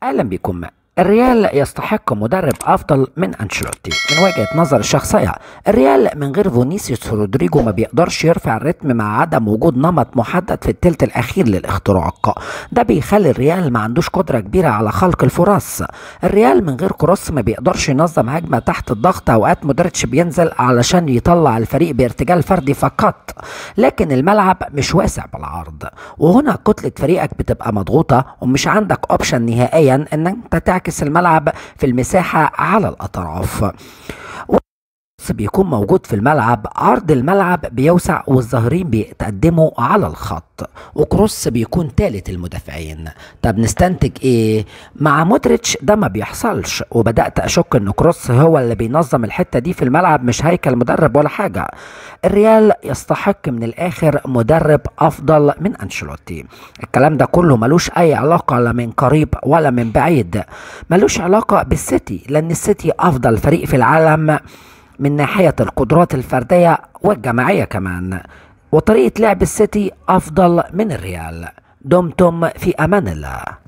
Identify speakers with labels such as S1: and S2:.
S1: اهلا بكم الريال يستحق مدرب افضل من انشيلوتي من وجهه نظر الشخصيه الريال من غير فينيسيوس رودريجو ما بيقدرش يرفع الريتم مع عدم وجود نمط محدد في الثلث الاخير للاختراق ده بيخلي الريال ما عندوش قدره كبيره على خلق الفرص الريال من غير كروس ما بيقدرش ينظم هجمه تحت الضغط اوقات مودريتش بينزل علشان يطلع الفريق بارتجال فردي فقط لكن الملعب مش واسع بالعرض وهنا كتله فريقك بتبقى مضغوطه ومش عندك اوبشن نهائيا ان انت تعكس الملعب في المساحه على الاطراف بيكون موجود في الملعب عرض الملعب بيوسع والظاهرين بيتقدموا على الخط وكروس بيكون ثالث المدافعين طب نستنتج ايه مع مودريتش ده ما بيحصلش وبدات اشك ان كروس هو اللي بينظم الحته دي في الملعب مش هيكل مدرب ولا حاجه الريال يستحق من الاخر مدرب افضل من انشيلوتي الكلام ده كله ملوش اي علاقه لا من قريب ولا من بعيد ملوش علاقه بالسيتي لان السيتي افضل فريق في العالم من ناحية القدرات الفردية والجماعية كمان وطريقة لعب السيتي أفضل من الريال دمتم في أمان الله